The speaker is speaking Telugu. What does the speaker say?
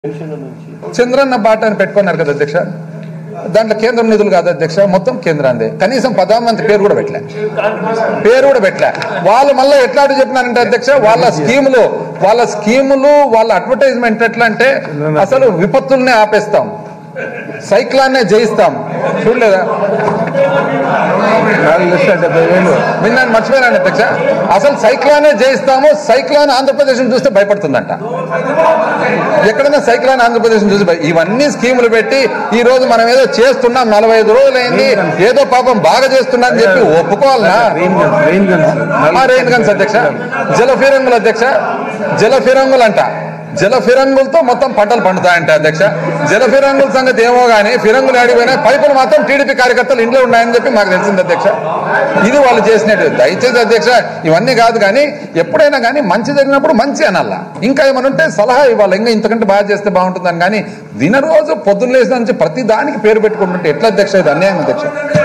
చంద్రన్న బాట అని పెట్టుకున్నారు కదా అధ్యక్ష దాంట్లో కేంద్రం నిధులు కాదు అధ్యక్ష మొత్తం కేంద్రాందే కనీసం ప్రధానమంత్రి పేరు కూడా పెట్టలే పేరు కూడా పెట్టలే వాళ్ళు మళ్ళీ ఎట్లా అటు చెప్పినారంటే అధ్యక్ష వాళ్ళ స్కీములు వాళ్ళ స్కీములు వాళ్ళ అడ్వర్టైజ్మెంట్ ఎట్లా అంటే అసలు విపత్తుల్నే ఆపేస్తాం సైక్లాన్నే జయిస్తాం చూడలేదా నాలుగు లక్షల డెబ్బై వేలు మీరు నన్ను మర్చిపోయాను అధ్యక్ష అసలు సైక్లానే జయిస్తాము సైక్లాన్ ఆంధ్రప్రదేశ్ చూస్తే భయపడుతుందంట ఎక్కడైనా సైక్లాన్ ఆంధ్రప్రదేశ్ చూసి భయ- ఇవన్నీ స్కీములు పెట్టి ఈ రోజు మనం ఏదో చేస్తున్నాం నలభై ఐదు రోజులైంది ఏదో పాపం బాగా చేస్తున్నా అని చెప్పి ఒప్పుకోవాలనా రెయిన్ గన్స్ రెయిన్ గన్స్ ఆ రెయిన్ గన్స్ అధ్యక్ష జల ఫిరంగులు అధ్యక్ష జల ఫిరంగులు అంట జల ఫిరంగులతో మొత్తం పంటలు పండుతాయంట అధ్యక్ష జల ఫిరంగుల సంగతి ఏమో గానీ ఫిరంగులు ఆడిపోయినా పైపులు మాత్రం టీడీపీ కార్యకర్తలు ఇంట్లో ఉన్నాయని చెప్పి మాకు తెలిసింది అధ్యక్ష ఇది వాళ్ళు చేసినట్టు దయచేసి అధ్యక్ష ఇవన్నీ కాదు కానీ ఎప్పుడైనా కానీ మంచి జరిగినప్పుడు మంచి అనల్లా ఇంకా ఏమైనా ఉంటే సలహా ఇవ్వాలి ఇంకా ఇంతకంటే బాగా చేస్తే బాగుంటుందని కానీ దినరోజు పొద్దున్న లేసిన నుంచి ప్రతి దానికి పేరు పెట్టుకుంటుంటే ఎట్లా అధ్యక్ష ఇది అన్యాయం అధ్యక్ష